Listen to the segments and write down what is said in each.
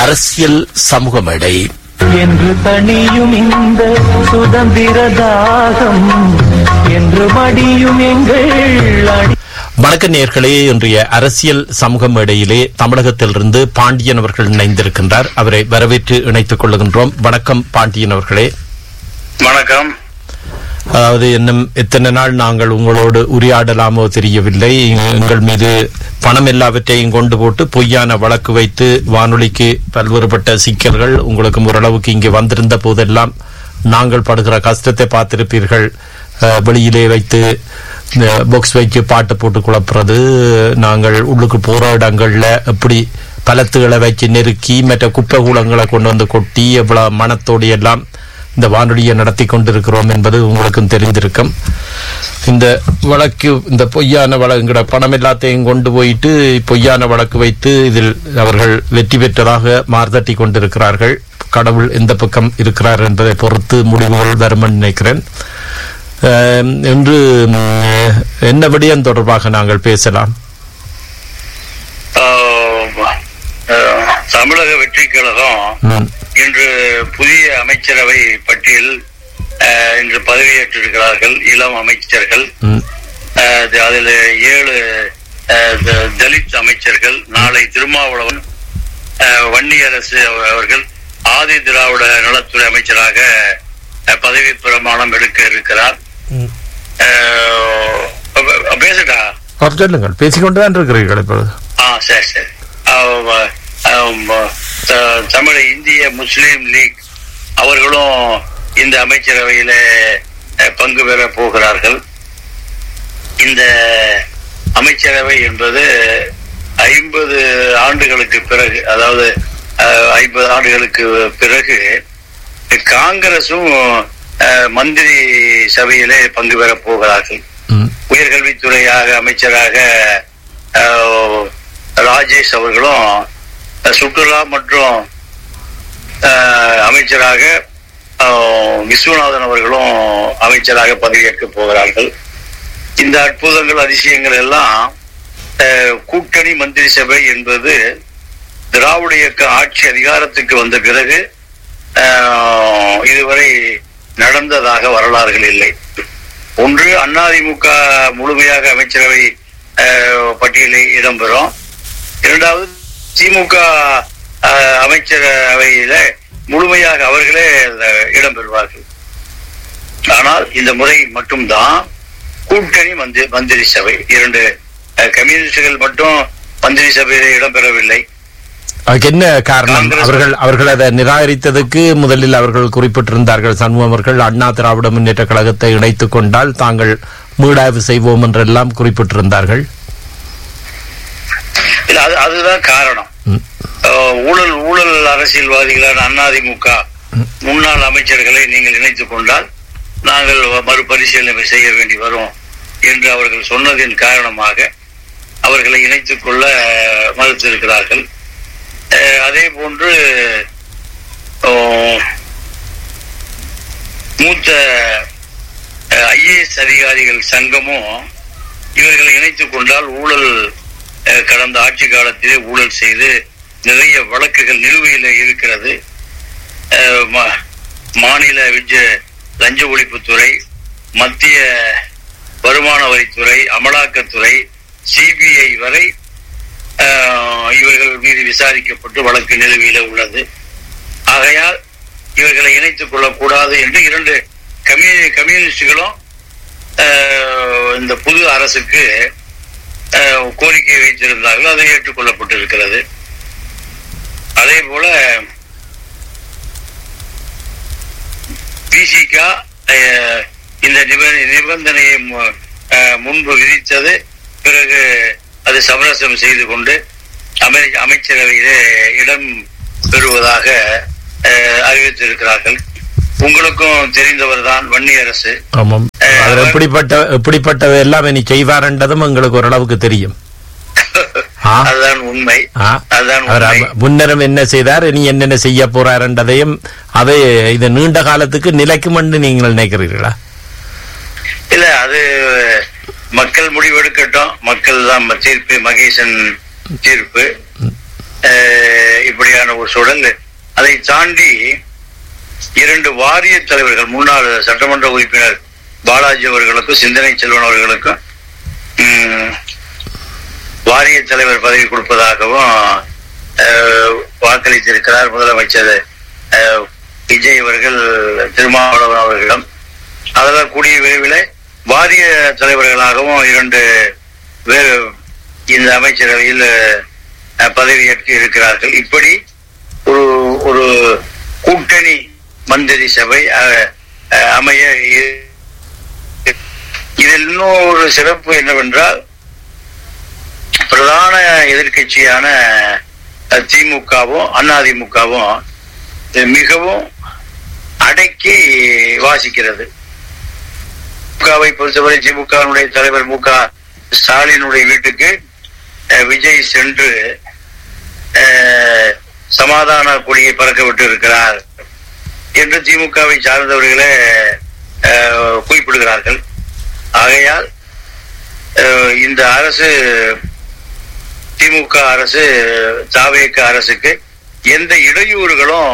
அரசியல் சமூக மேடை என்று தனியும் இந்த சுதந்திர தாகம் என்று மடியும் எங்கள் அடி வணக்க நேர்களே இன்றைய அரசியல் சமூக மேடையிலே தமிழகத்திலிருந்து பாண்டியன் அவர்கள் இணைந்திருக்கின்றார் அவரை வரவேற்று இணைத்துக் கொள்ளுகின்றோம் வணக்கம் பாண்டியன் அவர்களே வணக்கம் அதாவது இன்னும் எத்தனை நாள் நாங்கள் உங்களோடு உரையாடலாமோ தெரியவில்லை எங்கள் மீது பணம் எல்லாவற்றையும் கொண்டு போட்டு பொய்யான வழக்கு வைத்து வானொலிக்கு பல்வேறுபட்ட சிக்கல்கள் உங்களுக்கு ஓரளவுக்கு இங்கே வந்திருந்த போதெல்லாம் நாங்கள் படுகிற கஷ்டத்தை பார்த்திருப்பீர்கள் அஹ், வெளியிலே வைத்து பாக்ஸ் வைத்து பாட்டு போட்டு குழப்புறது நாங்கள் உள்ளுக்கு போற இடங்கள்ல எப்படி பலத்துகளை வச்சு நெருக்கி மற்ற குப்பை கூலங்களை கொண்டு வந்து கொட்டி எவ்வளவு மனத்தோடு எல்லாம் இந்த வானொலியை நடத்தி கொண்டிருக்கிறோம் என்பது உங்களுக்கும் தெரிந்திருக்கும் இந்த வழக்கு இந்த பொய்யான வழக்குங்கிற பணம் எல்லாத்தையும் கொண்டு போயிட்டு பொய்யான வழக்கு வைத்து இதில் அவர்கள் வெற்றி பெற்றதாக மார்தட்டி கொண்டிருக்கிறார்கள் கடவுள் எந்த பக்கம் இருக்கிறார் என்பதை பொறுத்து முடிவுகள் வரும் என்று நினைக்கிறேன் அஹ், இன்று ம், என்ன விடயம் தொடர்பாக நாங்கள் பேசலாம் ஆஹ், ஆஹ், தமிழக வெற்றி கழகம் ம், இன்று புதிய அமைச்சரவை பட்டியல் ஆஹ், இன்று பதவியேற்றிருக்கிறார்கள் இளம் அமைச்சர்கள் ம், ஆஹ், த- அதில் ஏழு ஆஹ், த- தலித் அமைச்சர்கள் நாளை திருமாவளவன் ஆஹ், வன்னியரசு அவ- அவர்கள் ஆதி திராவிட நலத்துறை அமைச்சராக ஆஹ், பதவி பிரமாணம் எடுக்க இருக்கிறார் ம். ஆஹ், அப்ப- பேசுடா அவர் சொல்லுங்கள் பேசிக்கொண்டுதான் இருக்கிறீர்கள் இப்பொழுது ஆ சரி சரி ஆ, ஆ, த- தமிழ் இந்திய முஸ்லீம் லீக் அவர்களும் இந்த அமைச்சரவையில அஹ், பங்கு பெற போகிறார்கள் இந்த அமைச்சரவை என்பது ஐம்பது ஆண்டுகளுக்கு பிறகு அதாவது ஐம்பது ஆண்டுகளுக்கு பிறகு காங்கிரசும் அஹ், மந்திரி சபையிலே பங்கு பெறப் போகிறார்கள் ம், உயர்கல்வித்துறையாக அமைச்சராக அஹ், ராஜேஷ் அவர்களும் அஹ், சுற்றுலா மற்றும் அஹ், அமைச்சராக அஹ், விஸ்வநாதன் அவர்களும் அமைச்சராக பதவியேற்க போகிறார்கள் இந்த அற்புதங்கள் அதிசயங்கள் எல்லாம் அஹ், கூட்டணி மந்திரி சபை என்பது திராவிட இயக்க ஆட்சி அதிகாரத்துக்கு வந்த பிறகு அஹ், இதுவரை நடந்ததாக வரலாறுகள் இல்லை ஒன்று அதிமுக முழுமையாக அமைச்சரவை அஹ், பட்டியலில் இடம்பெறும் இரண்டாவது திமுக அஹ், அமைச்சரவையில முழுமையாக அவர்களே அஹ், இடம்பெறுவார்கள் ஆனால் இந்த முறை மட்டும்தான் கூட்டணி மந்திரி மந்திரி சபை இரண்டு அஹ், கம்யூனிஸ்டுகள் மட்டும் மந்திரி சபையில இடம்பெறவில்லை அதுக்கு என்ன காரணம் காங்கிரஸ் அவர்கள் அவர்கள் அதை நிராகரித்ததுக்கு முதலில் அவர்கள் குறிப்பிட்டிருந்தார்கள் சண்முகம் அவர்கள் அண்ணா திராவிட முன்னேற்ற கழகத்தை இணைத்துக் கொண்டால் தாங்கள் மீளாய்வு செய்வோம் என்றெல்லாம் குறிப்பிட்டிருந்தார்கள் இல்ல அது அதுதான் காரணம் ம், அஹ், ஊழல் ஊழல் அரசியல்வாதிகளான அதிமுக முன்னாள் அமைச்சர்களை நீங்கள் இணைத்துக் கொண்டால் நாங்கள் மறுபரிசீலனை செய்ய வேண்டி வரும் என்று அவர்கள் சொன்னதின் காரணமாக அவர்களை இணைத்துக் கொள்ள மறுத்திருக்கிறார்கள் அஹ், அதே போன்று அஹ், மூத்த ஐஏஎஸ் அதிகாரிகள் சங்கமும் இவர்களை இணைத்துக் கொண்டால் ஊழல் அஹ், கடந்த ஆட்சி காலத்திலே ஊழல் செய்து நிறைய வழக்குகள் நிலுவையில் இருக்கிறது அஹ், மா- மாநில விஜ லஞ்ச ஒழிப்புத்துறை மத்திய வருமான வரித்துறை அமலாக்கத்துறை சிபிஐ வரை அஹ், இவர்கள் மீது விசாரிக்கப்பட்டு வழக்கு நிலுவையில் உள்ளது ஆகையால் இவர்களை இணைத்துக் கொள்ளக்கூடாது என்று இரண்டு கம்யூனி கம்யூனிஸ்டுகளும் அஹ், இந்த புது அரசுக்கு அஹ், கோரிக்கை வைத்திருந்தார்கள் அது ஏற்றுக்கொள்ளப்பட்டிருக்கிறது அதே போல பிசிகா இந்த நிப- நிபந்தனையை மு- அஹ், முன்பு விதித்தது பிறகு அது சமரசம் செய்து கொண்டு அமை அமைச்சரவையிலே இடம் பெறுவதாக அஹ், அறிவித்திருக்கிறார்கள் உங்களுக்கும் தெரிந்தவர் தான் வன்னி அரசு ஆமாம் அஹ், அவர் அவர்- எப்படிப்பட்ட எப்படிப்பட்டது எல்லாம் இனி செய்வார் எங்களுக்கு ஓரளவுக்கு தெரியும் ஆ? அதுதான் உண்மை ஆ? அதுதான் அவர் உண்மை முன்னரும் என்ன செய்தார் இனி என்னென்ன செய்ய போறாருன்றதையும் அதை இது நீண்ட காலத்துக்கு நிலைக்கும் என்று நீங்கள் நினைக்கிறீர்களா இல்ல அது மக்கள் முடிவெடுக்கட்டும் மக்கள் தான் ம- தீர்ப்பு மகேசன் தீர்ப்பு அஹ், இப்ப இப்படியான ஒரு சூழல் அதை தாண்டி இரண்டு வாரிய தலைவர்கள் முன்னாள் சட்டமன்ற உறுப்பினர் பாலாஜி அவர்களுக்கும் சிந்தனை செல்வன் அவர்களுக்கும் ம், வாரிய தலைவர் பதவி கொடுப்பதாகவும் அஹ், வாக்களித்திருக்கிறார் முதலமைச்சர் அஹ், விஜய் அவர்கள் திருமாவளவன் அவர்களிடம் அதெல்லாம் கூடிய விரைவில் வாரிய தலைவர்களாகவும் இரண்டு வேறு இந்த அமைச்சரவையில் அஹ், பதவியேற்க இருக்கிறார்கள் இப்படி ஒரு ஒரு கூட்டணி மந்திரி சபை அஹ், அஹ், அமைய இ- இதில் இன்னும் ஒரு சிறப்பு என்னவென்றால் பிரதான எதிர்க்கட்சியான அஹ், திமுகவும் அதிமுகவும் மிகவும் அடக்கி வாசிக்கிறது திமுகவை பொறுத்தவரை திமுகவினுடைய தலைவர் மு க ஸ்டாலினுடைய வீட்டுக்கு அஹ், விஜய் சென்று அஹ், சமாதான கொடியை பறக்க விட்டு இருக்கிறார் என்று திமுகவை சார்ந்தவர்களே அஹ், குறிப்பிடுகிறார்கள் ஆகையால் அஹ், இந்த அரசு திமுக அரசு தாவேக அரசுக்கு எந்த இடையூறுகளும்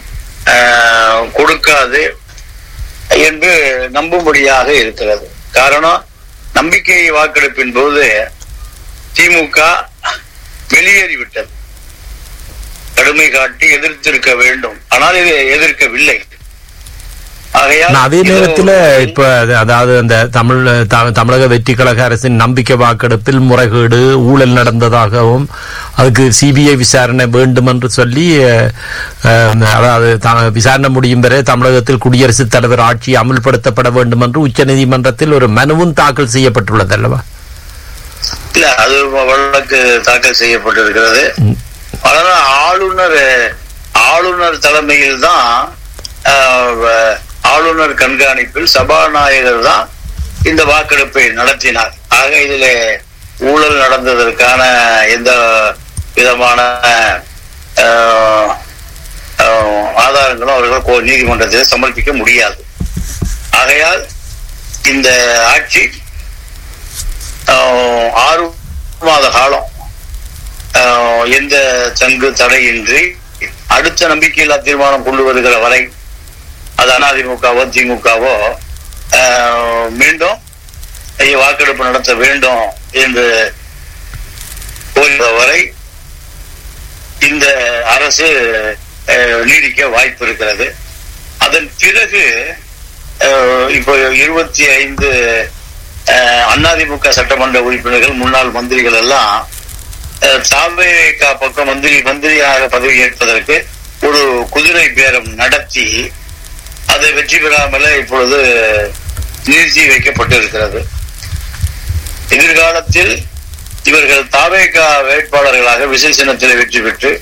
அஹ், கொடுக்காது என்று நம்பும்படியாக இருக்கிறது காரணம் நம்பிக்கை வாக்கெடுப்பின் போது திமுக வெளியேறிவிட்டது கடுமை காட்டி எதிர்த்திருக்க வேண்டும் ஆனால் இது எதிர்க்கவில்லை ஆகையால் ஆனா, அதே இது நேரத்தில் ஒரு- இப்ப அது- அதாவது அந்த தமிழ் த- தமிழக வெற்றி கழக அரசின் நம்பிக்கை வாக்கெடுப்பில் முறைகேடு ஊழல் நடந்ததாகவும் அதுக்கு சிபிஐ விசாரணை வேண்டும் என்று சொல்லி அஹ், அஹ், அதாவது த- விசாரணை முடியும் வரை தமிழகத்தில் குடியரசுத் தலைவர் ஆட்சி அமல்படுத்தப்பட வேண்டும் என்று உச்சநீதிமன்றத்தில் ஒரு மனுவும் தாக்கல் செய்யப்பட்டுள்ளது அல்லவா இல்ல அது வழக்கு தாக்கல் செய்யப்பட்டிருக்கிறது ம். அதனால ஆளுநர் ஆளுநர் தலைமையில் தான் ஆளுநர் கண்காணிப்பில் சபாநாயகர் தான் இந்த வாக்கெடுப்பை நடத்தினார் ஆக இதில் ஊழல் நடந்ததற்கான எந்த விதமான ஆஹ், ஆஹ், ஆதாரங்களும் அவர்கள் கோ- நீதிமன்றத்தில் சமர்ப்பிக்க முடியாது ஆகையால் இந்த ஆட்சி ஆஹ், ஆறு மாத காலம் ஆஹ், எந்த தங்கு தடையின்றி அடுத்த நம்பிக்கையில்லா தீர்மானம் கொண்டு வருகிற வரை அது அதிமுகவோ திமுகவோ ஆஹ், மீண்டும் ஐய, வாக்கெடுப்பு நடத்த வேண்டும் என்று கோருகிற வரை இந்த அரசு ஆஹ், நீடிக்க வாய்ப்பு இருக்கிறது அதன் பிறகு ஆஹ், இப்போ இருபத்தி ஐந்து அதிமுக சட்டமன்ற உறுப்பினர்கள் முன்னாள் மந்திரிகள் எல்லாம் தாவேகா பக்கம் மந்திரி மந்திரியாக பதவி ஏற்பதற்கு ஒரு குதிரை பேரம் நடத்தி அதை வெற்றி பெறாமலே இப்பொழுது நிறுத்தி வைக்கப்பட்டு இருக்கிறது எதிர்காலத்தில் இவர்கள் தாவேகா வேட்பாளர்களாக விசை சின்னத்தில் வெற்றி பெற்று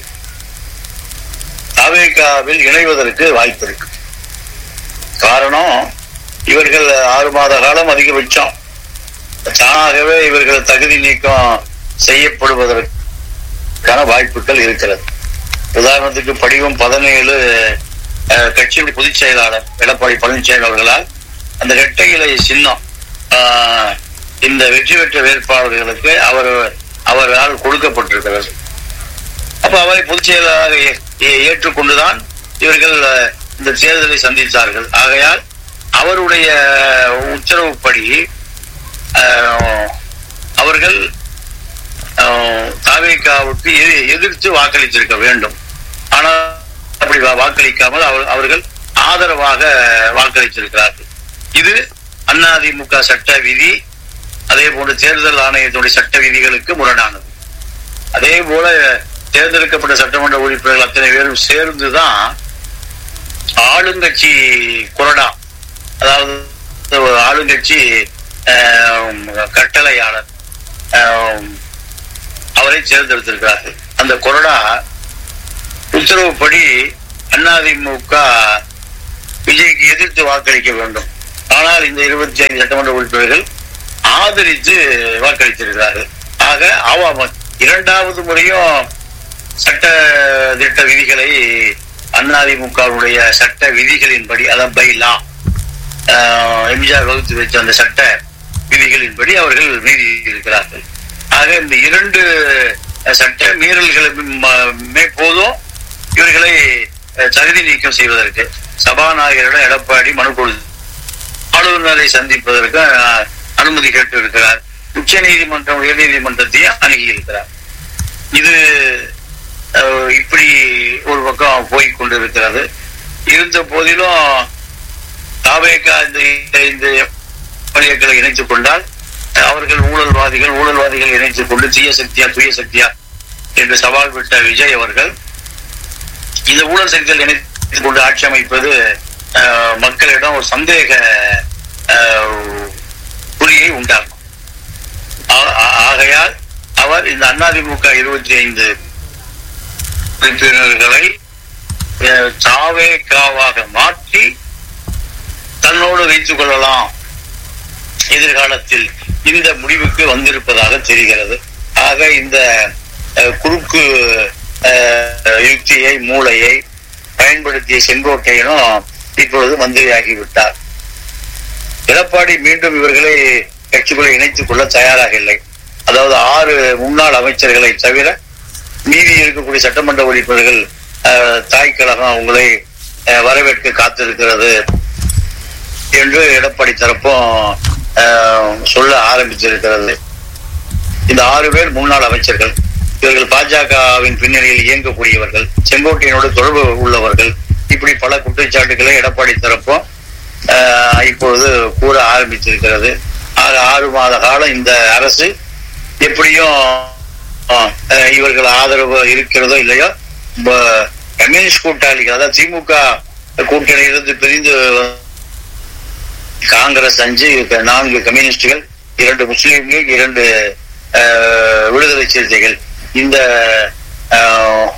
தாவேகாவில் இணைவதற்கு வாய்ப்பு இருக்கு காரணம் இவர்கள் ஆறு மாத காலம் அதிகபட்சம் தானாகவே இவர்கள் தகுதி நீக்கம் செய்யப்படுவதற்கான வாய்ப்புகள் இருக்கிறது உதாரணத்துக்கு படிவம் பதினேழு அஹ், கட்சியுடைய பொதுச் செயலாளர் எடப்பாடி பழனிசாமி அவர்களால் அந்த இரட்டை இலை சின்னம் ஆஹ், இந்த வெற்றி பெற்ற வேட்பாளர்களுக்கு அவர் அவரால் கொடுக்கப்பட்டிருக்கிறது அப்ப அவரை பொதுச் செயலாளராக ஏ- ஏ- ஏற்றுக்கொண்டுதான் இவர்கள் அஹ், இந்த தேர்தலை சந்தித்தார்கள் ஆகையால் அவருடைய உத்தரவுப்படி அஹ், அவர்கள் தாவேக்காவுக்கு எதிர்த்து வாக்களித்திருக்க வேண்டும் ஆனால் அப்படி வா- வாக்களிக்காமல் அவர் அவர்கள் ஆதரவாக வாக்களித்திருக்கிறார்கள் இது அதிமுக சட்ட விதி அதே போன்று தேர்தல் ஆணையத்துடைய சட்ட விதிகளுக்கு முரணானது அதே போல தேர்ந்தெடுக்கப்பட்ட சட்டமன்ற உறுப்பினர்கள் அத்தனை பேரும் சேர்ந்துதான் ஆளுங்கட்சி கொறடா அதாவது ஒரு ஆளுங்கட்சி ஆம், கட்டளையாளர் ஆம், அவரை தேர்ந்தெடுத்திருக்கிறார்கள் அந்த கொறடா உத்தரவுப்படி அதிமுக விஜய்க்கு எதிர்த்து வாக்களிக்க வேண்டும் ஆனால் இந்த இருபத்தி ஐந்து சட்டமன்ற உறுப்பினர்கள் ஆதரித்து வாக்களித்திருக்கிறார்கள் ஆக அவ இரண்டாவது முறையும் சட்ட திட்ட விதிகளை அதிமுகவுடைய சட்ட விதிகளின்படி அதான் பை லா எம்ஜிஆர் வகுத்து வச்ச அந்த சட்ட விதிகளின்படி அவர்கள் மீறி இருக்கிறார்கள் ஆக இந்த இரண்டு சட்ட மீறல்களுமே போதும் அஹ், தகுதி நீக்கம் செய்வதற்கு சபாநாயகரிடம் எடப்பாடி மனு கொடுத்து ஆளுநரை சந்திப்பதற்கு அஹ், அனுமதி கேட்டு இருக்கிறார் உச்ச நீதிமன்றம் உயர் நீதிமன்றத்தையும் அணுகி இருக்கிறார் இது அஹ், இப்படி ஒரு பக்கம் போய் கொண்டிருக்கிறது இருந்த போதிலும் தாவேக்கா இந்த இந்த பணியர்களை இணைத்துக் கொண்டால் அவர்கள் ஊழல்வாதிகள் ஊழல்வாதிகள் இணைத்துக் கொண்டு தீய சக்தியா தூய சக்தியா என்று சவால் விட்ட விஜய் அவர்கள் இந்த ஊழல் சக்திகள் இணைத்துக் கொண்டு ஆட்சி அமைப்பது அஹ், மக்களிடம் ஒரு சந்தேக அஹ், குறியை உண்டாக்கும் ஆ- ஆ- ஆகையால் அவர் இந்த அதிமுக இருபத்தி ஐந்து உறுப்பினர்களை அஹ், தாவேக்காவாக மாற்றி தன்னோடு வைத்துக் கொள்ளலாம் எதிர்காலத்தில் இந்த முடிவுக்கு வந்திருப்பதாக தெரிகிறது ஆக இந்த அஹ், குறுக்கு அஹ், யுக்தியை மூளையை பயன்படுத்திய செங்கோட்டையனும் இப்பொழுது மந்திரியாகிவிட்டார் எடப்பாடி மீண்டும் இவர்களை கட்சிக்குள்ள இணைத்துக் கொள்ள தயாராக இல்லை அதாவது ஆறு முன்னாள் அமைச்சர்களை தவிர மீதி இருக்கக்கூடிய சட்டமன்ற உறுப்பினர்கள் அஹ், தாய் கழகம் உங்களை அஹ், வரவேற்க காத்திருக்கிறது என்று எடப்பாடி தரப்பும் அஹ், சொல்ல ஆரம்பித்திருக்கிறது இந்த ஆறு பேர் முன்னாள் அமைச்சர்கள் இவர்கள் பாஜகவின் பின்னணியில் இயங்கக்கூடியவர்கள் செங்கோட்டையனோடு தொடர்பு உள்ளவர்கள் இப்படி பல குற்றச்சாட்டுகளை எடப்பாடி தரப்பும் அஹ், இப்பொழுது கூற ஆரம்பித்திருக்கிறது ஆக ஆறு மாத காலம் இந்த அரசு எப்படியும் அஹ், இவர்கள் ஆதரவு இருக்கிறதோ இல்லையோ ப- கம்யூனிஸ்ட் கூட்டாளிகள் அதாவது திமுக கூட்டணியிலிருந்து பிரிந்து காங்கிரஸ் அஞ்சு நான்கு கம்யூனிஸ்டுகள் இரண்டு முஸ்லீம்கள் இரண்டு அஹ், விடுதலை சிறுத்தைகள் இந்த அஹ்,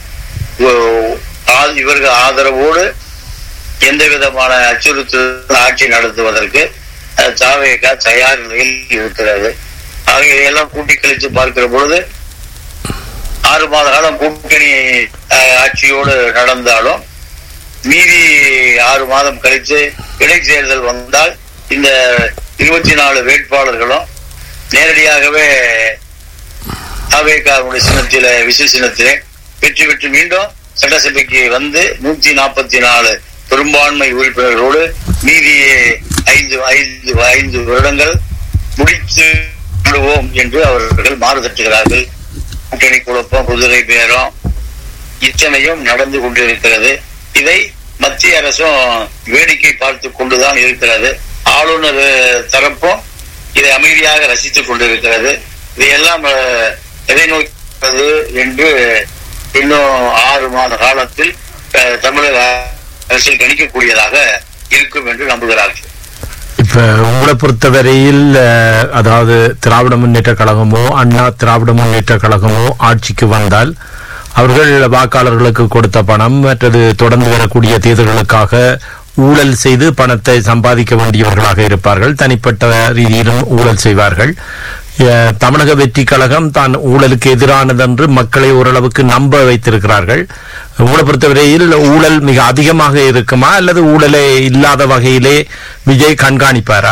ஒ- ஆ- இவர்கள் ஆதரவோடு எந்த விதமான அச்சுறுத்தல் ஆட்சி நடத்துவதற்கு அஹ், தாவேகா தயார் நிலையில் இருக்கிறது ஆக இதையெல்லாம் கூட்டி கழித்து பார்க்கிற பொழுது ஆறு மாத காலம் கூட்டணி அஹ், ஆட்சியோடு நடந்தாலும் மீதி ஆறு மாதம் கழித்து இடைத்தேர்தல் வந்தால் இந்த இருபத்தி நாலு வேட்பாளர்களும் நேரடியாகவே அவேகாவுடைய சின்னத்தில விசு சின்னத்திலே வெற்றி பெற்று மீண்டும் சட்டசபைக்கு வந்து நூத்தி நாற்பத்தி நாலு பெரும்பான்மை உறுப்பினர்களோடு மீதி ஐந்து ஐந்து ஐந்து வருடங்கள் முடித்து விடுவோம் என்று அவர்கள் மாறுதட்டுகிறார்கள் கூட்டணி குழப்பம் குதிரை பேரம் இத்தனையும் நடந்து கொண்டிருக்கிறது இதை மத்திய அரசும் வேடிக்கை பார்த்து கொண்டுதான் இருக்கிறது ஆளுநர் தரப்பும் இதை அமைதியாக ரசித்துக் கொண்டிருக்கிறது இதையெல்லாம் அஹ், எதை நோக்கிறது என்று இன்னும் ஆறு மாத காலத்தில் அஹ், தமிழக அரசில் கணிக்கக்கூடியதாக இருக்கும் என்று நம்புகிறார்கள் இப்ப உங்களை பொறுத்தவரையில் அஹ், அதாவது திராவிட முன்னேற்ற கழகமோ அண்ணா திராவிட முன்னேற்ற கழகமோ ஆட்சிக்கு வந்தால் அவர்கள் வாக்காளர்களுக்கு கொடுத்த பணம் மற்றது தொடர்ந்து வரக்கூடிய தேர்தல்களுக்காக ஊழல் செய்து பணத்தை சம்பாதிக்க வேண்டியவர்களாக இருப்பார்கள் தனிப்பட்ட ரீதியிலும் ஊழல் செய்வார்கள் அஹ், தமிழக வெற்றி கழகம் தான் ஊழலுக்கு எதிரானதென்று மக்களை ஓரளவுக்கு நம்ப வைத்திருக்கிறார்கள் உங்களை பொறுத்தவரையில் ஊழல் மிக அதிகமாக இருக்குமா அல்லது ஊழலே இல்லாத வகையிலே விஜய் கண்காணிப்பாரா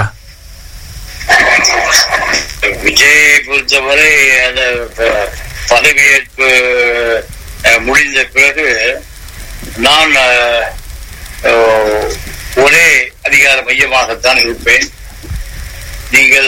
விஜயை பொறுத்தவரை அந்த ப- பதவியேற்பு அஹ், முடிந்த பிறகு நான் அஹ், அஹ், ஒரே அதிகார மையமாகத்தான் இருப்பேன் நீங்கள்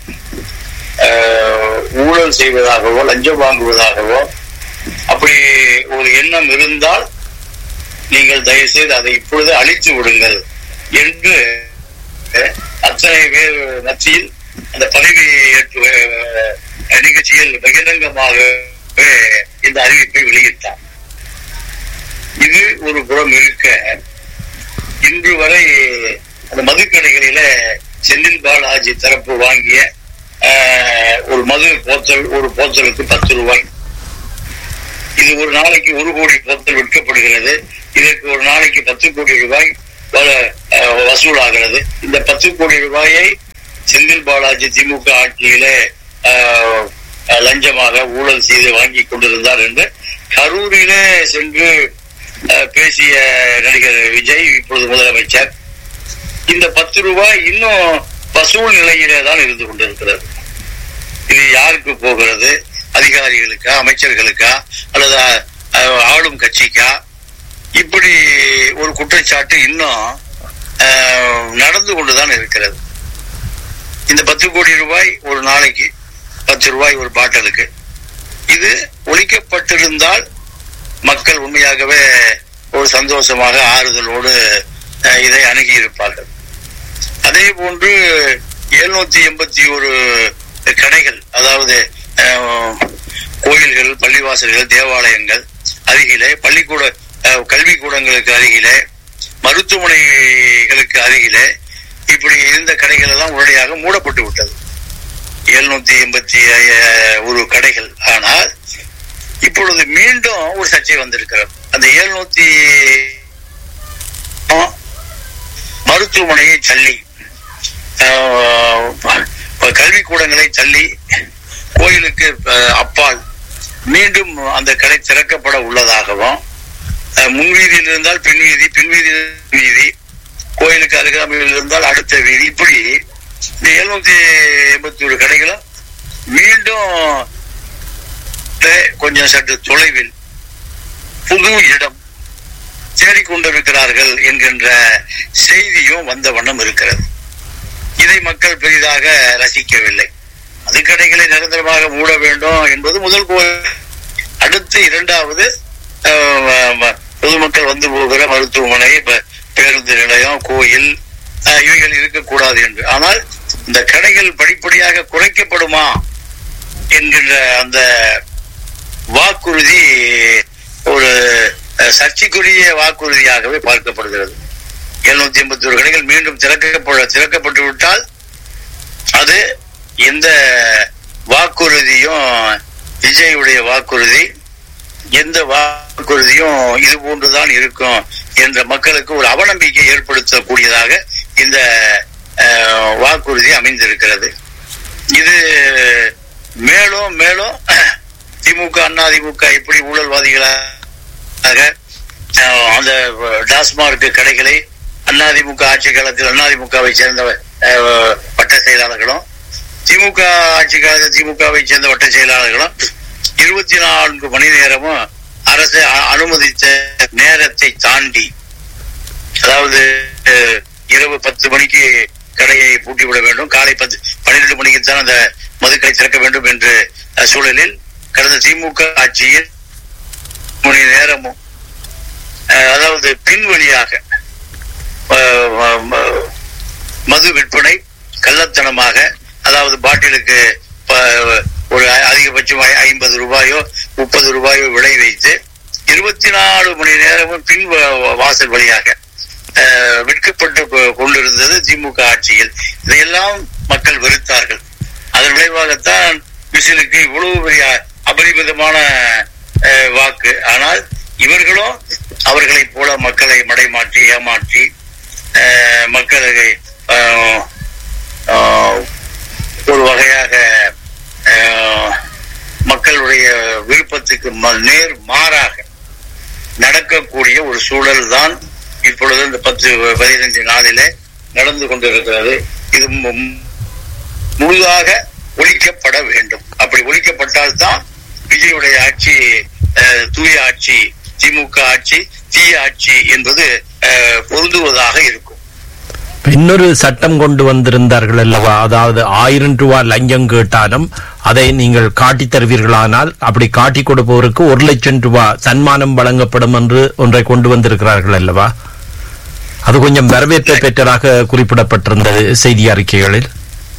அஹ், ஊழல் செய்வதாகவோ லஞ்சம் வாங்குவதாகவோ அப்படி ஒரு எண்ணம் இருந்தால் நீங்கள் தயவு செய்து அதை இப்பொழுது அழித்து விடுங்கள் என்று அஹ், அத்தனை பேர் மத்தியில் அந்த பதவி ஏற்பு அஹ், நிகழ்ச்சியில் பகிரங்கமாக இந்த அறிவிப்பை வெளியிட்டார் இது ஒரு புறம் இருக்க இன்று வரை அந்த மதுக்கடைகளில செந்தில் பாலாஜி தரப்பு வாங்கிய அஹ், ஒரு மது போத்தல் ஒரு போத்தலுக்கு பத்து ரூபாய் இது ஒரு நாளைக்கு ஒரு கோடி போத்தல் விற்கப்படுகிறது இதற்கு ஒரு நாளைக்கு பத்து கோடி ரூபாய் வ- அஹ், வசூலாகிறது இந்த பத்து கோடி ரூபாயை செந்தில் பாலாஜி திமுக ஆட்சியிலே அஹ், அஹ், லஞ்சமாக ஊழல் செய்து வாங்கி கொண்டிருந்தார் என்று கரூரிலே சென்று அஹ், பேசிய நடிகர் விஜய் இப்பொழுது முதலமைச்சர் இந்த பத்து ரூபாய் இன்னும் வசூல் நிலையிலே தான் இருந்து கொண்டிருக்கிறது இது யாருக்கு போகிறது அதிகாரிகளுக்கா அமைச்சர்களுக்கா அல்லது அஹ், ஆளும் கட்சிக்கா இப்படி இப்படி ஒரு குற்றச்சாட்டு இன்னும் ஆஹ், நடந்து கொண்டுதான் இருக்கிறது இந்த பத்து கோடி ரூபாய் ஒரு நாளைக்கு பத்து ரூபாய் ஒரு பாட்டிலுக்கு இது ஒழிக்கப்பட்டிருந்தால் மக்கள் உண்மையாகவே ஒரு சந்தோஷமாக ஆறுதலோடு அஹ், இதை அணுகி இருப்பார்கள் அதே போன்று எழுநூத்தி எண்பத்தி ஒரு கடைகள் அதாவது அஹ், கோயில்கள் பள்ளிவாசல்கள் தேவாலயங்கள் அருகிலே பள்ளிக்கூட அஹ், கல்விக்கூடங்களுக்கு அருகிலே மருத்துவமனைகளுக்கு அருகிலே இப்படி இருந்த கடைகள் எல்லாம் உடனடியாக மூடப்பட்டு விட்டது எழுநூத்தி எண்பத்தி ஒரு கடைகள் ஆனால் இப்பொழுது மீண்டும் ஒரு சர்ச்சை வந்திருக்கிறது அந்த எழுநூத்தி மருத்துவமனையை தள்ளி ஆஹ், கல்விக்கூடங்களை தள்ளி கோயிலுக்கு ஆஹ், அப்பால் மீண்டும் அந்த கடை திறக்கப்பட உள்ளதாகவும் ஆஹ், முன்வீதியில் இருந்தால் பின் வீதி பின் வீதியில் வீதி கோயிலுக்கு அருகாமையில் இருந்தால் அடுத்த வீதி இப்படி இந்த எழுநூத்தி எண்பத்தி ஒரு கடைகளும் மீண்டும் கொஞ்சம் சற்று தொலைவில் புது இடம் தேடிக்கொண்டிருக்கிறார்கள் என்கின்ற செய்தியும் வந்த வண்ணம் இருக்கிறது இதை மக்கள் பெரிதாக ரசிக்கவில்லை அது கடைகளை நிரந்தரமாக மூட வேண்டும் என்பது முதல் கோரிக்கை அடுத்து இரண்டாவது அஹ், ம- பொதுமக்கள் வந்து போகிற மருத்துவமனை ப- பேருந்து நிலையம் கோயில் அஹ், இவைகள் இருக்கக்கூடாது என்று ஆனால் இந்த கடைகள் படிப்படியாக குறைக்கப்படுமா என்கின்ற அந்த வாக்குறுதி ஒரு அஹ், சர்ச்சைக்குரிய வாக்குறுதியாகவே பார்க்கப்படுகிறது எழுநூத்தி எண்பத்தி ஒரு கடைகள் மீண்டும் திறக்கப்பட திறக்கப்பட்டு விட்டால் அது எந்த வாக்குறுதியும் விஜயுடைய வாக்குறுதி எந்த வாக்குறுதியும் இது போன்றுதான் இருக்கும் என்ற மக்களுக்கு ஒரு அவநம்பிக்கை ஏற்படுத்தக்கூடியதாக இந்த அஹ், வாக்குறுதி அமைந்திருக்கிறது இது மேலும் மேலும் திமுக அண்ணா திமுக எப்படி ஊழல்வாதிகளாக அஹ், அந்த டாஸ்மார்க் கடைகளை அதிமுக ஆட்சி காலத்தில் அதிமுகவை சேர்ந்த அஹ், வட்ட செயலாளர்களும் திமுக ஆட்சி காலத்தில் திமுகவை சேர்ந்த வட்ட செயலாளர்களும் இருபத்தி நான்கு மணி நேரமும் அரசு அ- அனுமதித்த நேரத்தை தாண்டி அதாவது அஹ், இரவு பத்து மணிக்கு கடையை பூட்டிவிட வேண்டும் காலை பத்து பன்னிரண்டு மணிக்கு தான் அந்த மதுக்கடை திறக்க வேண்டும் என்று அஹ், சூழலில் கடந்த திமுக ஆட்சியில் மணி நேரமும் அஹ், அதாவது பின் வழியாக அஹ், ம- ம- மது விற்பனை கள்ளத்தனமாக அதாவது பாட்டிலுக்கு ப- ஒரு அதிகபட்சம் ஐ- ஐம்பது ரூபாயோ முப்பது ரூபாயோ விலை வைத்து இருபத்தி நாலு மணி நேரமும் பின் வ- வாசல் வழியாக அஹ், விற்கப்பட்டு கொ- கொண்டிருந்தது திமுக ஆட்சியில் இதையெல்லாம் மக்கள் வெறுத்தார்கள் அதன் விளைவாகத்தான் விசிலுக்கு இவ்வளவு பெரிய அபரிமிதமான அஹ், வாக்கு ஆனால் இவர்களும் அவர்களைப் போல மக்களை மடைமாற்றி ஏமாற்றி அஹ், மக்களை அஹ், ஆஹ், ஒரு வகையாக ஆஹ், மக்களுடைய விருப்பத்துக்கு ம- நேர் மாறாக நடக்கக்கூடிய ஒரு சூழல் தான் இப்பொழுது இந்த பத்து பதினைந்து நாளிலே நடந்து கொண்டிருக்கிறது இது மு- முழுதாக ஒழிக்கப்பட வேண்டும் அப்படி ஒழிக்கப்பட்டால் தான் விஜயுடைய ஆட்சி அஹ், தூய ஆட்சி திமுக ஆட்சி தீய ஆட்சி என்பது அஹ், பொருந்துவதாக இருக்கும் இன்னொரு சட்டம் கொண்டு வந்திருந்தார்கள் அல்லவா அதாவது ஆயிரம் ரூபாய் லஞ்சம் கேட்டாலும் அதை நீங்கள் காட்டித் தருவீர்களானால் அப்படி காட்டி கொடுப்பவருக்கு ஒரு லட்சம் ரூபாய் சன்மானம் வழங்கப்படும் என்று ஒன்றை கொண்டு வந்திருக்கிறார்கள் அல்லவா அது கொஞ்சம் வரவேற்பை பெற்றதாக குறிப்பிடப்பட்டிருந்தது செய்தி அறிக்கைகளில்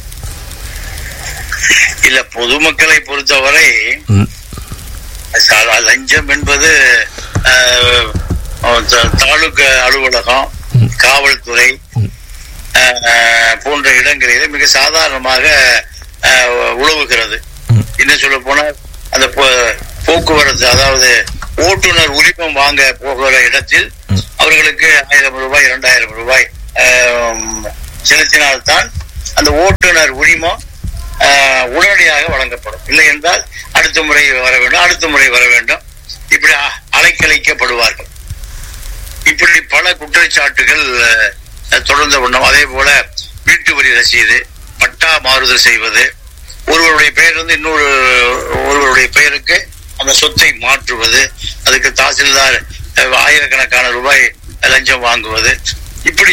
இல்ல பொதுமக்களை பொறுத்தவரை ம், சா- லஞ்சம் என்பது அஹ், த- தாலுகா அலுவலகம் காவல்துறை அஹ், போன்ற இடங்களில் மிக சாதாரணமாக அஹ், உழவுகிறது ம். இன்னும் சொல்ல போனால் அந்த போ- போக்குவரத்து அதாவது ஓட்டுநர் உரிமம் வாங்க போகிற இடத்தில் ம். அவர்களுக்கு ஆயிரம் ரூபாய் இரண்டாயிரம் ரூபாய் அஹ், செலுத்தினால்தான் அந்த ஓட்டுநர் உரிமம் அஹ், உடனடியாக வழங்கப்படும் இல்லை என்றால் அடுத்த முறை வர வேண்டும் அடுத்த முறை வர வேண்டும் இப்படி அ- அலைக்கழிக்கப்படுவார்கள் இப்படி பல குற்றச்சாட்டுகள் அஹ், தொடர்ந்த வண்ணம் அதே போல வீட்டு வரி ரசீது பட்டா மாறுதல் செய்வது ஒருவருடைய பெயரிலிருந்து இன்னொரு ஒருவருடைய பெயருக்கு அந்த சொத்தை மாற்றுவது அதுக்கு தாசில்தார் அஹ், ஆயிரக்கணக்கான ரூபாய் லஞ்சம் வாங்குவது இப்படி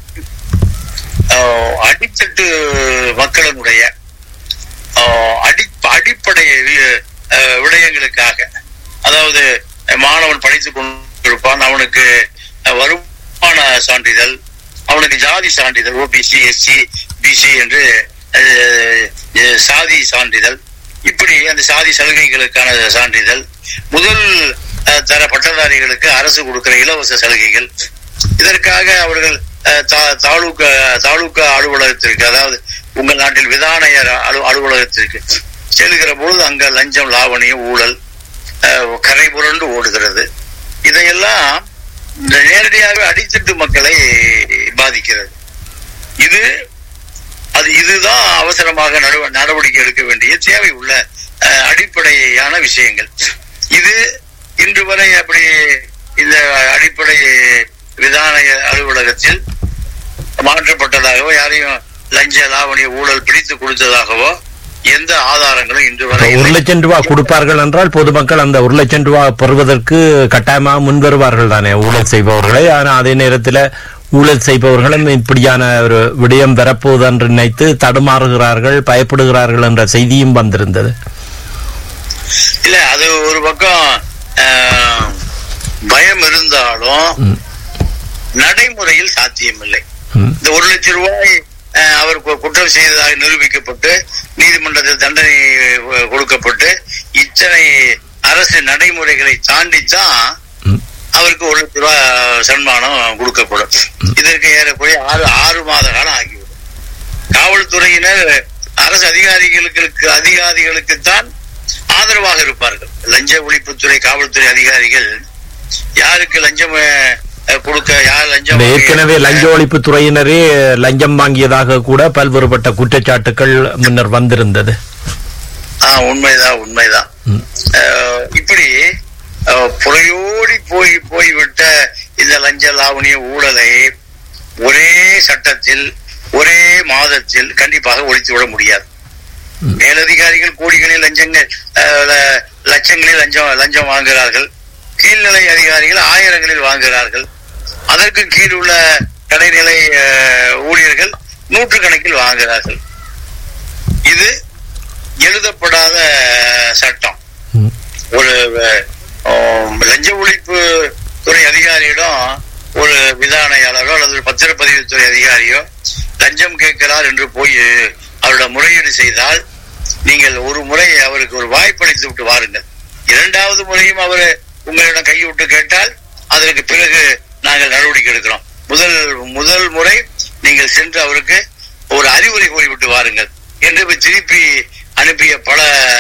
அஹ், அடித்தட்டு மக்களினுடைய அஹ், அடி அடிப்படை வி- அஹ், விடயங்களுக்காக அதாவது அஹ், மாணவன் படித்துக் கொண்டிருப்பான் அவனுக்கு அஹ், வருமான சான்றிதழ் அவனுக்கு ஜாதி சான்றிதழ் ஓபிசி எஸ்சி பிசி என்று அஹ், அஹ், சாதி சான்றிதழ் இப்படி அந்த சாதி சலுகைகளுக்கான சான்றிதழ் முதல் அஹ், தர பட்டதாரிகளுக்கு அரசு கொடுக்கிற இலவச சலுகைகள் இதற்காக அவர்கள் அஹ், தா- தாலுகா தாலுகா அலுவலகத்திற்கு அதாவது உங்கள் நாட்டில் விதானயர் அலு அலுவலகத்திற்கு செல்கிற பொழுது அங்க லஞ்சம் லாவணியம் ஊழல் அஹ், கரை புரண்டு ஓடுகிறது இதையெல்லாம் இந்த நேரடியாக அடித்தட்டு மக்களை பாதிக்கிறது இது அது இதுதான் அவசரமாக நடவ- நடவடிக்கை எடுக்க வேண்டிய தேவை உள்ள அஹ், அடிப்படையான விஷயங்கள் இது இன்று வரை அப்படி இந்த அடிப்படை விதான அலுவலகத்தில் மாற்றப்பட்டதாகவோ யாரையும் லஞ்ச லாவணிய ஊழல் பிடித்து கொடுத்ததாகவோ எந்த ஆதாரங்களும் இன்று வரை ஒரு இல்லை. லட்சம் ரூபாய் கொடுப்பார்கள் என்றால் பொதுமக்கள் அந்த ஒரு லட்சம் ரூபாய் பெறுவதற்கு கட்டாயமாக முன்வருவார்கள் தானே ஊழல் செய்பவர்களை ஆனால் அதே நேரத்தில் ஊழல் செய்பவர்களும் இப்படியான ஒரு விடயம் வரப்போகுது என்று நினைத்து தடுமாறுகிறார்கள் பயப்படுகிறார்கள் என்ற செய்தியும் வந்திருந்தது இல்ல அது ஒரு பக்கம் அஹ், பயம் இருந்தாலும் ம். நடைமுறையில் சாத்தியமில்லை ம். இந்த ஒரு லட்சம் ரூபாய் அஹ், அவர் கு- குற்றம் செய்ததாக நிரூபிக்கப்பட்டு நீதிமன்றத்தில் தண்டனை அஹ், கொடுக்கப்பட்டு இத்தனை அரசு நடைமுறைகளை தாண்டித்தான் ம். அவருக்கு ஒரு லட்சம் ரூபாய் சன்மானம் கொடுக்கப்படும் இதற்கு ஏறக்குறைய ஆறு ஆறு மாத காலம் ஆகிவிடும் காவல்துறையினர் அரசு அதிகாரிகளுக்கு அதிகாரிகளுக்குத்தான் ஆதரவாக இருப்பார்கள் லஞ்ச ஒழிப்புத்துறை காவல்துறை அதிகாரிகள் யாருக்கு லஞ்சம் அஹ், கொடுக்க யார் லஞ்சம் இந்த ஏற்கனவே லஞ்ச ஒழிப்பு துறையினரே லஞ்சம் வாங்கியதாக கூட பல்வேறுபட்ட குற்றச்சாட்டுகள் முன்னர் வந்திருந்தது ஆ, உண்மைதான் உண்மைதான் ம். அஹ், இப்படி அஹ், புறையோடி போய் போய்விட்ட இந்த லஞ்ச லாவணிய ஊழலை ஒரே சட்டத்தில் ஒரே மாதத்தில் கண்டிப்பாக ஒழித்து விட முடியாது மேலதிகாரிகள் கோடிகளில் லஞ்சங்கள் அஹ், ல- லட்சங்களில் லஞ்சம் லஞ்சம் வாங்குகிறார்கள் கீழ்நிலை அதிகாரிகள் ஆயிரங்களில் வாங்குகிறார்கள் அதற்கு கீழ் உள்ள கடைநிலை அஹ், ஊழியர்கள் நூற்றுக்கணக்கில் வாங்குகிறார்கள் இது எழுதப்படாத சட்டம் ம். ஒரு அஹ், லஞ்ச ஒழிப்பு துறை அதிகாரியிடம் ஒரு விதானையாளரோ அல்லது ஒரு பத்திரப்பதிவுத்துறை அதிகாரியோ லஞ்சம் கேட்கிறார் என்று போய் அவரிடம் முறையீடு செய்தால் நீங்கள் ஒரு முறை அவருக்கு ஒரு வாய்ப்பளித்து விட்டு வாருங்கள் இரண்டாவது முறையும் அவர் உங்களிடம் கைவிட்டு கேட்டால் அதற்கு பிறகு நாங்கள் நடவடிக்கை எடுக்கிறோம் முதல் முதல் முறை நீங்கள் சென்று அவருக்கு ஒரு அறிவுரை கூறிவிட்டு வாருங்கள் என்று இப்ப திருப்பி அனுப்பிய பல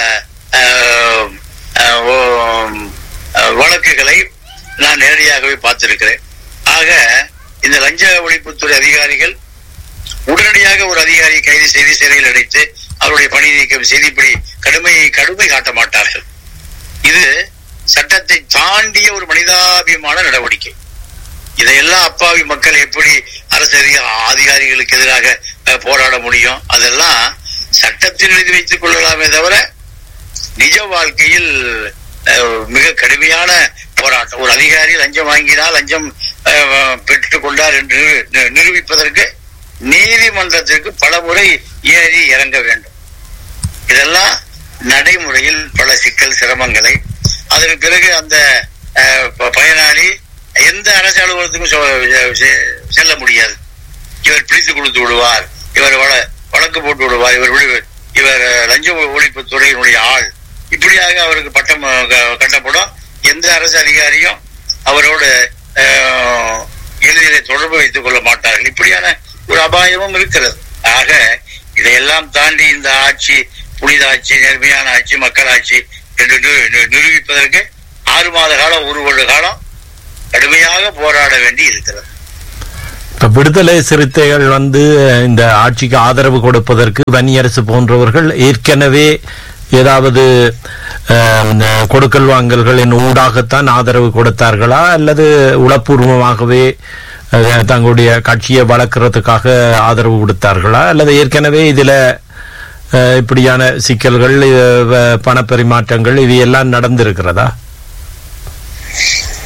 அஹ், அஹ், ஓ- அஹ், வழக்குகளை நான் நேரடியாகவே பார்த்திருக்கிறேன் ஆக இந்த லஞ்ச ஒழிப்புத்துறை அதிகாரிகள் உடனடியாக ஒரு அதிகாரியை கைது செய்து சிறையில் அடைத்து அவருடைய பணி நீக்கம் செய்து இப்படி கடுமை கடுமை காட்ட மாட்டார்கள் இது சட்டத்தை தாண்டிய ஒரு மனிதாபிமான நடவடிக்கை இதையெல்லாம் அப்பாவி மக்கள் எப்படி அரசு அதிகா- அதிகாரிகளுக்கு எதிராக அஹ், போராட முடியும் அதெல்லாம் சட்டத்தில் எழுதி வைத்துக் கொள்ளலாமே தவிர நிஜ வாழ்க்கையில் அஹ், மிக கடுமையான போராட்டம் ஒரு அதிகாரி லஞ்சம் வாங்கினால் லஞ்சம் அஹ், பெற்றுக் கொண்டார் என்று நி- நிரூபிப்பதற்கு நீதிமன்றத்திற்கு பல முறை ஏறி இறங்க வேண்டும் இதெல்லாம் நடைமுறையில் பல சிக்கல் சிரமங்களை அதற்கு பிறகு அந்த அஹ், ப- பயனாளி எந்த அரசு அலுவலகத்துக்கும் செ- செ- செல்ல முடியாது இவர் பிடித்து கொடுத்து விடுவார் இவர் வழ வழக்கு போட்டு விடுவார் இவர் விடு- இவர் அஹ், லஞ்ச ஒழிப்பு துறையினுடைய ஆள் இப்படியாக அவருக்கு பட்டம் அஹ், க- கட்டப்படும் எந்த அரசு அதிகாரியும் அவரோடு அஹ், எளிதிலே தொடர்பு வைத்துக் கொள்ள மாட்டார்கள் இப்படியான ஒரு அபாயமும் இருக்கிறது ஆக இதையெல்லாம் தாண்டி இந்த ஆட்சி புனித ஆட்சி நேர்மையான ஆட்சி மக்களாட்சி என்று நி- நி- நிரூபிப்பதற்கு ஆறு மாத காலம் ஒரு வருட காலம் கடுமையாக போராட வேண்டி இருக்கிறது இப்ப விடுதலை சிறுத்தைகள் வந்து இந்த ஆட்சிக்கு ஆதரவு கொடுப்பதற்கு வன்னியரசு போன்றவர்கள் ஏற்கனவே ஏதாவது அஹ், இந்த கொடுக்கல் வாங்கல்களின் ஊடாகத்தான் ஆதரவு கொடுத்தார்களா அல்லது உளப்பூர்வமாகவே அஹ், தங்களுடைய கட்சியை வளர்க்கறதுக்காக ஆதரவு கொடுத்தார்களா அல்லது ஏற்கனவே இதுல அஹ், இப்படியான சிக்கல்கள் அஹ், வ- பணப்பரிமாற்றங்கள் இது எல்லாம் நடந்திருக்கிறதா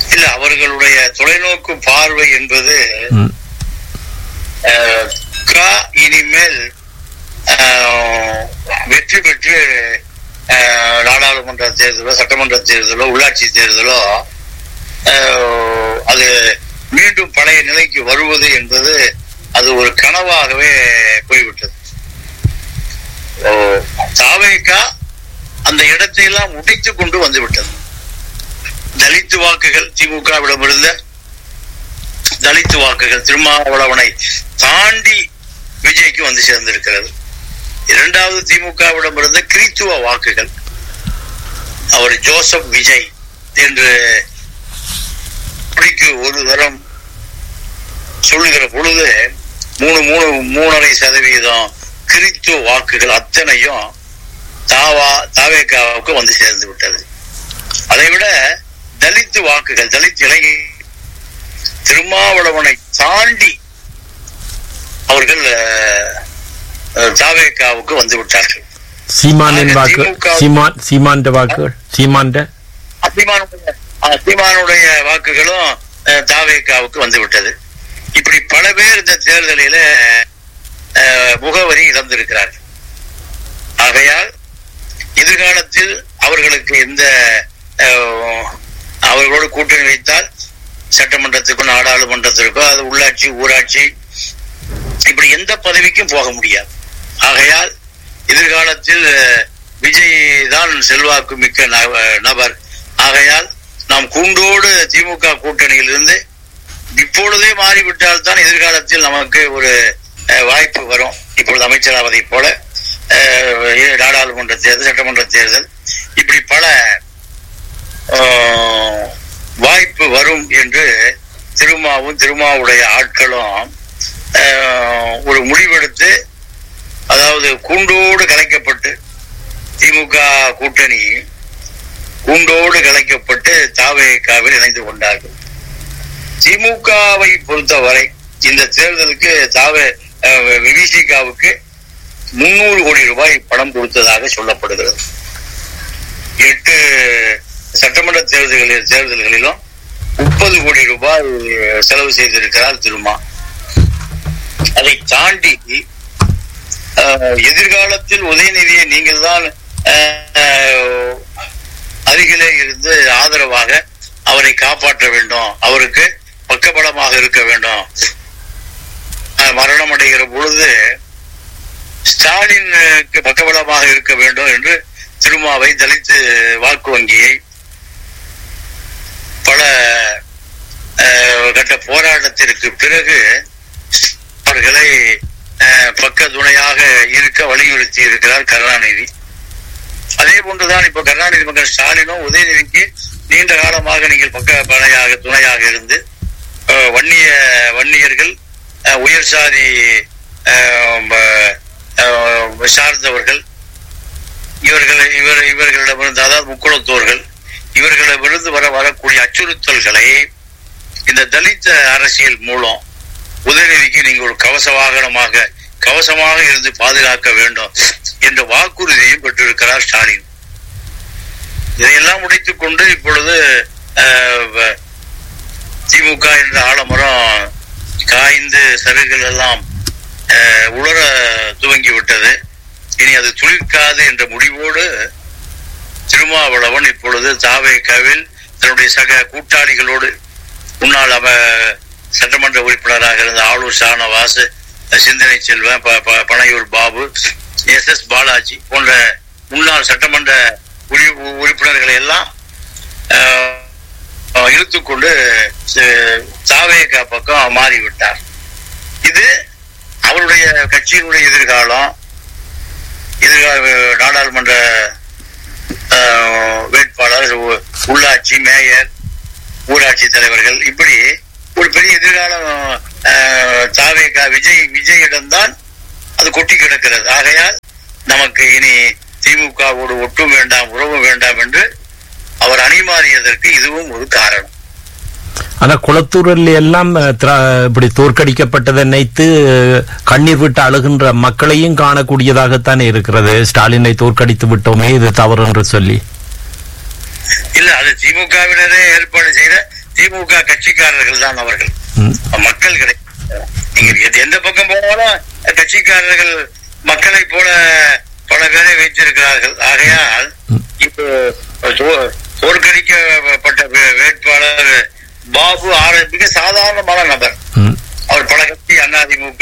இல்ல அவர்களுடைய தொலைநோக்கு பார்வை என்பது ம். அஹ், க இனிமேல் அஹ், வெற்றி பெற்று அஹ், நாடாளுமன்ற தேர்தலோ சட்டமன்ற தேர்தலோ உள்ளாட்சி தேர்தலோ அஹ், அது மீண்டும் பழைய நிலைக்கு வருவது என்பது அது ஒரு கனவாகவே போய்விட்டது ஓ, தாவேகா அந்த இடத்தை எல்லாம் உடைத்துக் கொண்டு வந்து விட்டது தலித்து வாக்குகள் திமுகவிடமிருந்த தலித்து வாக்குகள் திருமாவளவனை தாண்டி விஜய்க்கு வந்து சேர்ந்திருக்கிறது இரண்டாவது திமுகவிடம் இருந்த கிறித்துவ வாக்குகள் அவர் ஜோசப் விஜய் என்று அப்படிக்கு ஒரு தரம் சொல்லுகிற பொழுது மூணு மூணு மூணரை சதவீதம் கிறித்துவ வாக்குகள் அத்தனையும் தாவா தாவேக்காவுக்கு வந்து சேர்ந்து விட்டது அதை விட தலித்து வாக்குகள் தலித் இளைஞ திருமாவளவனை தாண்டி அவர்கள் அஹ், அஹ், தாவேக்காவுக்கு வந்து விட்டார்கள் சீமானின் ஆக வாக்கு திமுக சீமான் சீமான்ட வாக்குகள் சீமான்ட சீமானுடைய அஹ், சீமானுடைய வாக்குகளும் அஹ், தாவேக்காவுக்கு வந்து விட்டது இப்படி பல பேர் இந்த தேர்தலில அஹ், முகவரி இழந்திருக்கிறார்கள் ஆகையால் எதிர்காலத்தில் அவர்களுக்கு எந்த அஹ், அவர்களோடு கூட்டணி வைத்தால் சட்டமன்றத்துக்கோ நாடாளுமன்றத்திற்கோ அது உள்ளாட்சி ஊராட்சி இப்படி எந்த பதவிக்கும் போக முடியாது ஆகையால் எதிர்காலத்தில் அஹ், விஜய் தான் செல்வாக்கு மிக்க நப- நபர் ஆகையால் நாம் கூண்டோடு திமுக கூட்டணியில் இருந்து இப்பொழுதே மாறிவிட்டால் தான் எதிர்காலத்தில் நமக்கு ஒரு அஹ், வாய்ப்பு வரும் இப்பொழுது அமைச்சராவதை போல அஹ், நாடாளுமன்ற தேர்தல் சட்டமன்ற தேர்தல் இப்படி பல அஹ், வாய்ப்பு வரும் என்று திருமாவும் திருமாவுடைய ஆட்களும் அஹ், ஒரு முடிவெடுத்து அதாவது கூண்டோடு கலைக்கப்பட்டு திமுக கூட்டணி கூண்டோடு கலைக்கப்பட்டு தாவேக்காவில் இணைந்து கொண்டார்கள் திமுகவை பொறுத்தவரை இந்த தேர்தலுக்கு தாவே விவிசிகாவுக்கு முன்னூறு கோடி ரூபாய் பணம் கொடுத்ததாக சொல்லப்படுகிறது எட்டு சட்டமன்ற தேர்தல்களில் தேர்தல்களிலும் முப்பது கோடி ரூபாய் செலவு செய்திருக்கிறார் திருமா அதை தாண்டி அஹ், எதிர்காலத்தில் உதயநிதியை நீங்கள் தான் அருகிலே இருந்து ஆதரவாக அவரை காப்பாற்ற வேண்டும் அவருக்கு பக்கபலமாக இருக்க வேண்டும் அஹ், மரணம் அடைகிற பொழுது ஸ்டாலினுக்கு பக்கபலமாக இருக்க வேண்டும் என்று திருமாவை தலித்து வாக்கு வங்கியை பல அஹ், கட்ட போராட்டத்திற்கு பிறகு அவர்களை அஹ், பக்க துணையாக இருக்க வலியுறுத்தி இருக்கிறார் கருணாநிதி அதே போன்றுதான் இப்ப கருணாநிதி மகன் ஸ்டாலினும் உதயநிதிக்கு நீண்ட காலமாக நீங்கள் பக்க பணையாக துணையாக இருந்து அஹ், வன்னிய வன்னியர்கள் அஹ், உயர் சாதி அஹ், ம- அஹ், சார்ந்தவர்கள் இவர்கள் இவர் இவர்களிடமிருந்து அதாவது முக்குளத்தோர்கள் இவர்களிடமிருந்து வர வரக்கூடிய அச்சுறுத்தல்களை இந்த தலித் அரசியல் மூலம் உதயநிதிக்கு நீங்கள் ஒரு கவச வாகனமாக கவசமாக இருந்து பாதுகாக்க வேண்டும் என்ற வாக்குறுதியையும் பெற்றிருக்கிறார் ஸ்டாலின் இதையெல்லாம் முடித்துக் கொண்டு இப்பொழுது அஹ், வ- திமுக என்ற ஆலமரம் காய்ந்து சருகுகள் எல்லாம் அஹ், உலர துவங்கி விட்டது இனி அது துளிர்க்காது என்ற முடிவோடு திருமாவளவன் இப்பொழுது தாவேக்காவில் தன்னுடைய சக கூட்டாளிகளோடு முன்னாள் அவ சட்டமன்ற உறுப்பினராக இருந்த ஆளூர் ஷானவாஸ் சிந்தனை செல்வன் ப- ப- பனையூர் பாபு எஸ் எஸ் பாலாஜி போன்ற முன்னாள் சட்டமன்ற உரி- உறுப்பினர்களை எல்லாம் அஹ், அஹ், இழுத்துக்கொண்டு அஹ், தாவேகா பக்கம் மாறிவிட்டார் இது அவருடைய கட்சியினுடைய எதிர்காலம் எதிர்கால நாடாளுமன்ற அஹ், வேட்பாளர் உ- உள்ளாட்சி மேயர் ஊராட்சி தலைவர்கள் இப்படி ஒரு பெரிய எதிர்காலம் அஹ், தாவேகா விஜய் விஜயிடம்தான் அது கொட்டி கிடக்கிறது ஆகையால் நமக்கு இனி திமுகவோடு ஒட்டும் வேண்டாம் உறவு வேண்டாம் என்று அவர் அணிமாறியதற்கு இதுவும் ஒரு காரணம் ஆனா குளத்தூரில் எல்லாம் அஹ், திரா- இப்படி தோற்கடிக்கப்பட்டதை நினைத்து அஹ், கண்ணீர் விட்டு அழுகின்ற மக்களையும் காணக்கூடியதாகத்தானே இருக்கிறது ஸ்டாலினை தோற்கடித்து விட்டோமே இது தவறு என்று சொல்லி இல்ல அது திமுகவினரே ஏற்பாடு செய்த திமுக கட்சிக்காரர்கள் தான் அவர்கள் ம். மக்கள் கிடையாது நீங்க எந்த- எந்த பக்கம் போனாலும் கட்சிக்காரர்கள் மக்களை போல பல பேரை வைத்திருக்கிறார்கள் ஆகையால் இப்போ தோ- தோற்கடிக்கப்பட்ட வே- வேட்பாளர் பாபு ஆர் மிக சாதாரணமான நபர் ம். அவர் பல கட்சி அதிமுக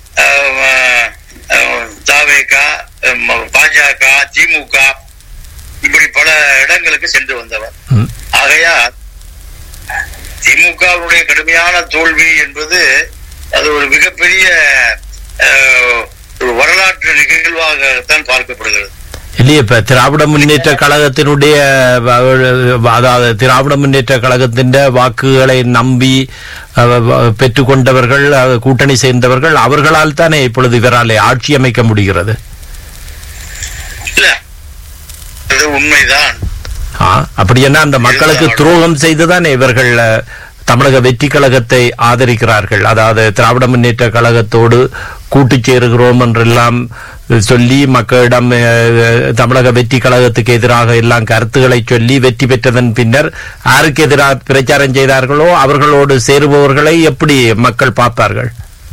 தாவேகா பாஜக திமுக இப்படி பல இடங்களுக்கு சென்று வந்தவர் ம். ஆகையால் திமுகவுடைய கடுமையான தோல்வி என்பது அது ஒரு மிகப்பெரிய அஹ், ஒரு வரலாற்று நிகழ்வாகத்தான் பார்க்கப்படுகிறது இல்லையே இப்ப திராவிட முன்னேற்ற கழகத்தினுடைய அஹ், அதாவது திராவிட முன்னேற்ற கழகத்தின் வாக்குகளை நம்பி அஹ், பெற்றுக்கொண்டவர்கள் அஹ், கூட்டணி சேர்ந்தவர்கள் அவர்களால் தானே இப்பொழுது இவரால் ஆட்சி அமைக்க முடிகிறது இல்ல அது உண்மைதான் ஆ, அப்படின்னா அந்த மக்களுக்கு துரோகம் செய்துதான் இவர்கள் அஹ், தமிழக வெற்றி கழகத்தை ஆதரிக்கிறார்கள் அதாவது திராவிட முன்னேற்ற கழகத்தோடு கூட்டு சேருகிறோம் என்றெல்லாம் சொல்லி மக்களிடம் அஹ், தமிழக வெற்றி கழகத்துக்கு எதிராக எல்லாம் கருத்துக்களை சொல்லி வெற்றி பெற்றதன் பின்னர் யாருக்கு எதிராக பிரச்சாரம் செய்தார்களோ அவர்களோடு சேருபவர்களை எப்படி மக்கள் பார்ப்பார்கள்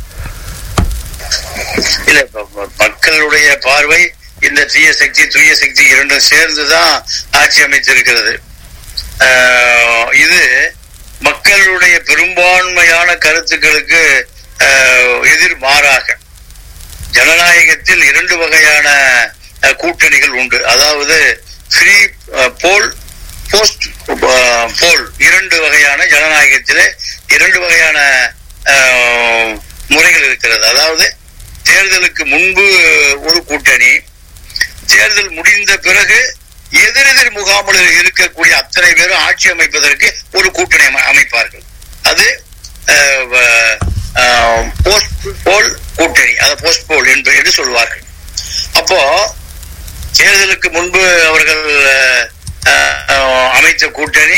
இல்ல இப்ப ம- மக்களுடைய பார்வை இந்த தீய சக்தி தூய சக்தி இரண்டும் சேர்ந்துதான் ஆட்சி அமைத்திருக்கிறது ஆஹ் இது மக்களுடைய பெரும்பான்மையான கருத்துக்களுக்கு ஆஹ், எதிர்மாறாக ஜனநாயகத்தில் இரண்டு வகையான அஹ், கூட்டணிகள் உண்டு அதாவது ஃப்ரீ போல் போஸ்ட் போல் இரண்டு வகையான ஜனநாயகத்திலே இரண்டு வகையான அஹ், முறைகள் இருக்கிறது அதாவது தேர்தலுக்கு முன்பு ஒரு கூட்டணி தேர்தல் முடிந்த பிறகு எதிரெதிர் முகாமில் இருக்கக்கூடிய அத்தனை பேரும் ஆட்சி அமைப்பதற்கு ஒரு கூட்டணி அமை- அமைப்பார்கள் அது அஹ், வ- அஹ், போஸ்ட் போல் கூட்டணி அதை போஸ்ட் போல் என்று என்று சொல்வார்கள் அப்போ தேர்தலுக்கு முன்பு அவர்கள் அஹ், அஹ், அமைத்த கூட்டணி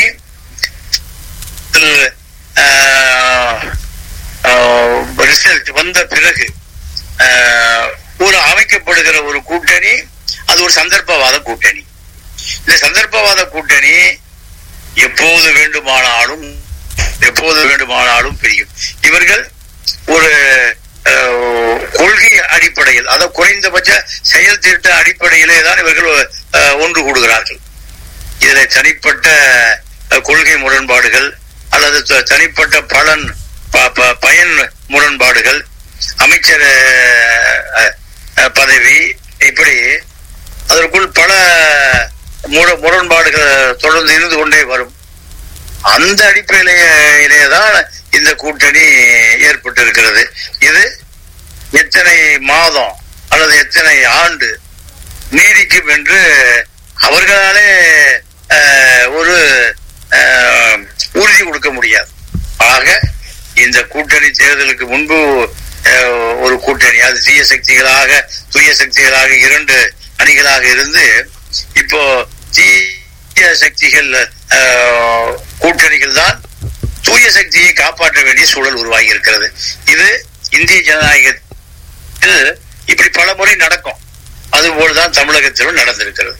ரிசல்ட் வந்த பிறகு அஹ், ஒரு அமைக்கப்படுகிற ஒரு கூட்டணி அது ஒரு சந்தர்ப்பவாத கூட்டணி இந்த சந்தர்ப்பவாத கூட்டணி எப்போது வேண்டுமானாலும் எப்போது வேண்டுமானாலும் பிரியும் இவர்கள் ஒரு அஹ், கொள்கை அடிப்படையில் அதாவது குறைந்தபட்ச செயல் திட்ட அடிப்படையிலே தான் இவர்கள் அஹ், ஒன்று கூடுகிறார்கள் இதுல தனிப்பட்ட அஹ், கொள்கை முரண்பாடுகள் அல்லது த- தனிப்பட்ட பலன் ப- ப- பயன் முரண்பாடுகள் அமைச்சர் அஹ், அஹ், பதவி இப்படி அதற்குள் பல முர- முரண்பாடுகள் தொடர்ந்து இருந்து கொண்டே வரும் அந்த அடிப்படையிலே தான் இந்த கூட்டணி ஏற்பட்டு இருக்கிறது இது எத்தனை மாதம் அல்லது எத்தனை ஆண்டு நீடிக்கும் என்று அவர்களாலே அஹ், ஒரு அஹ், உறுதி கொடுக்க முடியாது ஆக இந்த கூட்டணி தேர்தலுக்கு முன்பு அஹ், ஒரு கூட்டணி அது தீய சக்திகளாக தூய சக்திகளாக இரண்டு அணிகளாக இருந்து இப்போ தீய சக்திகள் அஹ், கூட்டணிகள் தான் தூய சக்தியை காப்பாற்ற வேண்டிய சூழல் உருவாகி இருக்கிறது இது இந்திய ஜனநாயகத்தில் இப்படி பல முறை நடக்கும் அதுபோல்தான் தமிழகத்திலும் நடந்திருக்கிறது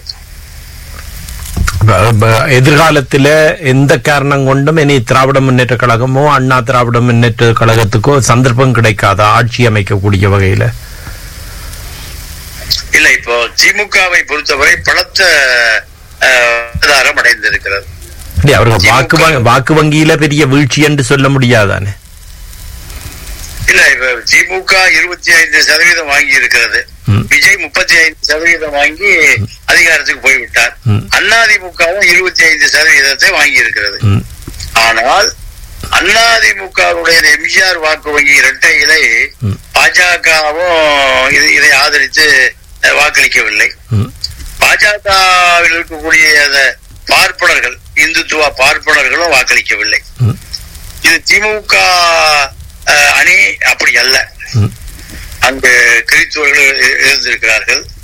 ப- ப- எதிர்காலத்தில எந்த காரணம் கொண்டும் இனி திராவிட முன்னேற்ற கழகமோ அண்ணா திராவிட முன்னேற்ற கழகத்துக்கோ சந்தர்ப்பம் கிடைக்காதா ஆட்சி அமைக்கக்கூடிய வகையில இல்ல இப்போ திமுகவை பொறுத்தவரை பலத்த அஹ், ஆதாரம் அடைந்திருக்கிறது இல்லையா, அவர்கள் வாக்கு வங்கி- வாக்கு வங்கியில பெரிய வீழ்ச்சி என்று சொல்ல முடியாதானே இல்ல இப்ப திமுக இருபத்தி ஐந்து சதவீதம் வாங்கி இருக்கிறது ம். விஜய் முப்பத்தி ஐந்து சதவீதம் வாங்கி அதிகாரத்துக்கு போய்விட்டார் ம். அதிமுகவும் இருபத்தி ஐந்து சதவீதத்தை வாங்கி இருக்கிறது ம், ஆனால் அதிமுகவுடைய எம்ஜிஆர் வாக்கு வங்கி இரட்டை இலை ம். பாஜகவும் இது இதை ஆதரித்து அஹ், வாக்களிக்கவில்லை ம், பாஜகவில் இருக்கக்கூடிய அந்த பார்ப்பனர்கள் இந்துத்துவ பார்ப்பனர்களும் வாக்களிக்கவில்லை ம், இது திமுக அஹ், அணி அப்படி அல்ல ம். அங்கு கிறிஸ்துவர்கள் இ- இருந்திருக்கிறார்கள்